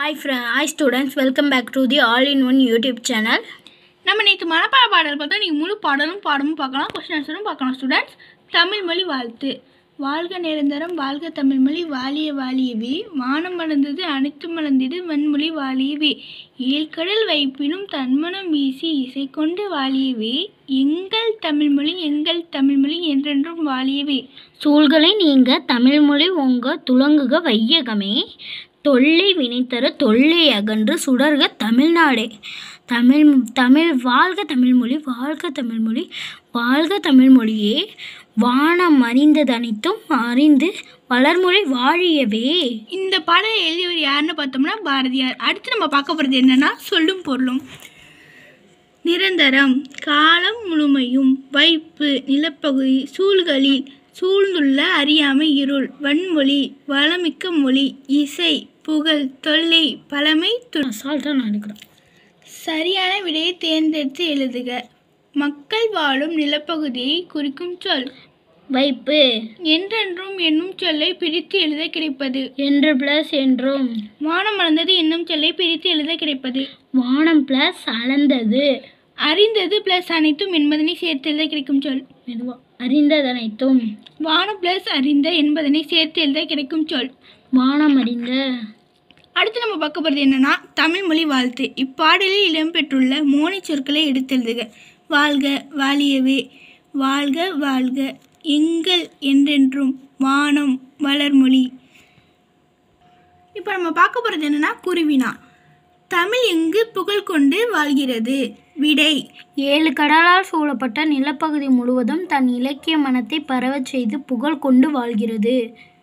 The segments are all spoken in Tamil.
ஹாய் ஃப்ர hi students welcome back to the all in one YouTube channel நம்ம நேற்று மனப்பாட பாடல் பார்த்தா நீங்கள் முழு பாடலும் பாடமும் பார்க்கலாம் கொஸ்டின் ஆன்சரும் பார்க்கலாம் ஸ்டூடெண்ட்ஸ் தமிழ் மொழி வாழ்த்து வாழ்க நிரந்தரம் வாழ்க தமிழ் மொழி வாழிய வாழியவே வானம் மலர்ந்தது அனைத்து மலர்ந்தது வன்மொழி வாழியவே ஏழ்கடல் வைப்பினும் தன்மனம் வீசி இசை கொண்டு வாழியவே எங்கள் தமிழ்மொழி எங்கள் தமிழ்மொழி என்றென்றும் வாழியவே சூழ்களை நீங்க தமிழ்மொழி உங்க துலங்குக வையகமே தொல்லை வினைத்தர தொல்லை அகன்று சுடர்க தமிழ்நாடே தமிழ் தமிழ் வாழ்க தமிழ்மொழி வாழ்க தமிழ்மொழி வாழ்க தமிழ்மொழியே வானம் அறிந்ததனைத்தும் அறிந்து வளர்மொழி வாழியவே இந்த பாடலை எழுதியவர் யாருன்னு பார்த்தோம்னா பாரதியார் அடுத்து நம்ம பார்க்க போகிறது என்னன்னா சொல்லும் பொருளும் நிரந்தரம் காலம் முழுமையும் வைப்பு நிலப்பகுதி சூழ்களில் சூழ்ந்துள்ள அறியாமை இருள் வன்மொழி வளமிக்க மொழி இசை புகழ் தொல்லை பழமை து அசால்ட்டாக நான் எடுக்கிறேன் சரியான விடையை தேர்ந்தெடுத்து எழுதுக மக்கள் வாழும் நிலப்பகுதியை குறிக்கும் சொல் வைப்பு என்றென்றும் என்னும் சொல்லை பிரித்து எழுத கிடைப்பது என்று ப்ளஸ் என்றும் வானம் மலர்ந்தது என்னும் சொல்லை பிரித்து எழுத கிடைப்பது வானம் ப்ளஸ் அளந்தது அறிந்தது பிளஸ் அனைத்தும் என்பதனை சேர்த்து எழுத கிடைக்கும் சொல் மெதுவா அறிந்ததனைத்தும் வானம் பிளஸ் அறிந்த என்பதனை சேர்த்து எழுத கிடைக்கும் சொல் வானம் அறிந்த அடுத்து நம்ம பார்க்க போகிறது என்னன்னா தமிழ் மொழி வாழ்த்து இப்பாடலில் இடம்பெற்றுள்ள மோனை சொற்களை எடுத்து எழுதுக வாழ்க வாழியவே வாழ்க வாழ்க எங்கள் என்றென்றும் வானம் வளர்மொழி இப்போ நம்ம பார்க்க போகிறது என்னன்னா குருவினா தமிழ் எங்கு புகழ் கொண்டு வாழ்கிறது விடை ஏழு கடலால் சூழப்பட்ட நிலப்பகுதி முழுவதும் தன் இலக்கிய மனத்தை பரவச் செய்து புகழ் கொண்டு வாழ்கிறது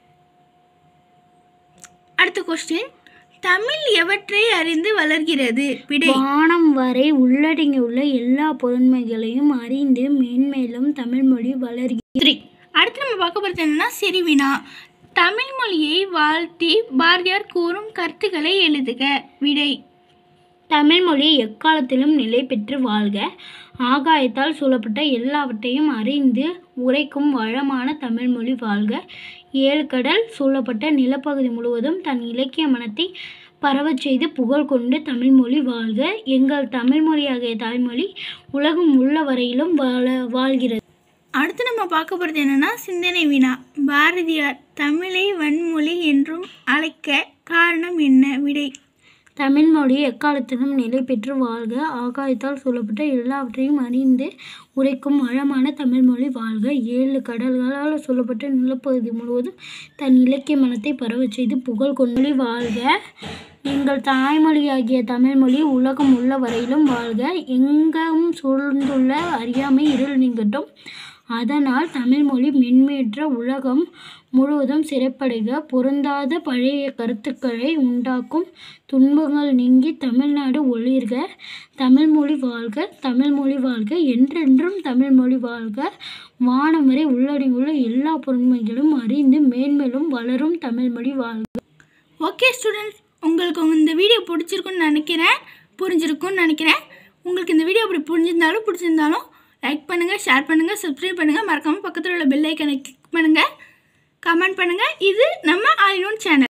அடுத்த கொஸ்டின் தமிழ் எவற்றை அறிந்து வளர்கிறது விடை வானம் வரை உள்ளடங்கியுள்ள எல்லா பொருண்மைகளையும் அறிந்து மேன்மேலும் தமிழ்மொழி வளர்கிறது அடுத்து நம்ம பார்க்க போகிறது என்னன்னா செறிவினா தமிழ் மொழியை வாழ்த்தி பாரதியார் கூறும் கருத்துக்களை எழுதுக விடை தமிழ்மொழி எக்காலத்திலும் நிலை பெற்று வாழ்க ஆகாயத்தால் சூழப்பட்ட எல்லாவற்றையும் அறிந்து உரைக்கும் வளமான தமிழ்மொழி வாழ்க ஏழு கடல் சூழப்பட்ட நிலப்பகுதி முழுவதும் தன் இலக்கிய மனத்தை பரவச் செய்து புகழ் கொண்டு தமிழ்மொழி வாழ்க எங்கள் தமிழ்மொழியாகிய தாய்மொழி உலகம் உள்ள வரையிலும் வாழ வாழ்கிறது அடுத்து நம்ம பார்க்க போகிறது என்னன்னா சிந்தனை வினா பாரதியார் தமிழை வன்மொழி என்றும் அழைக்க காரணம் என்ன விடை தமிழ்மொழி எக்காலத்திலும் நிலை பெற்று வாழ்க ஆகாயத்தால் சூழப்பட்ட எல்லாவற்றையும் அறிந்து உரைக்கும் வளமான தமிழ்மொழி வாழ்க ஏழு கடல்களால் சூழப்பட்ட நிலப்பகுதி முழுவதும் தன் இலக்கிய மனத்தை பரவச் செய்து புகழ் கொண்டு வாழ்க எங்கள் தாய்மொழியாகிய தமிழ்மொழி உலகம் உள்ள வரையிலும் வாழ்க எங்கும் சூழ்ந்துள்ள அறியாமை இருள் நீங்கட்டும் அதனால் தமிழ்மொழி மென்மேற்ற உலகம் முழுவதும் சிறப்படைக பொருந்தாத பழைய கருத்துக்களை உண்டாக்கும் துன்பங்கள் நீங்கி தமிழ்நாடு ஒளிர்க தமிழ்மொழி வாழ்க தமிழ்மொழி வாழ்க என்றென்றும் தமிழ்மொழி வாழ்க வானம் வரை உள்ளடங்கியுள்ள எல்லா பொருண்மைகளும் அறிந்து மேன்மேலும் வளரும் தமிழ்மொழி வாழ்க ஓகே ஸ்டூடெண்ட்ஸ் உங்களுக்கு இந்த வீடியோ பிடிச்சிருக்குன்னு நினைக்கிறேன் புரிஞ்சிருக்கும்னு நினைக்கிறேன் உங்களுக்கு இந்த வீடியோ அப்படி புரிஞ்சிருந்தாலும் பிடிச்சிருந்தாலும் லைக் பண்ணுங்கள் ஷேர் பண்ணுங்கள் சப்ஸ்கிரைப் பண்ணுங்கள் மறக்காமல் பக்கத்தில் உள்ள பெல் ஐக்கனை கிளிக் பண்ணுங்கள் கமெண்ட் பண்ணுங்கள் இது நம்ம ஆல் இன் ஒன் சேனல்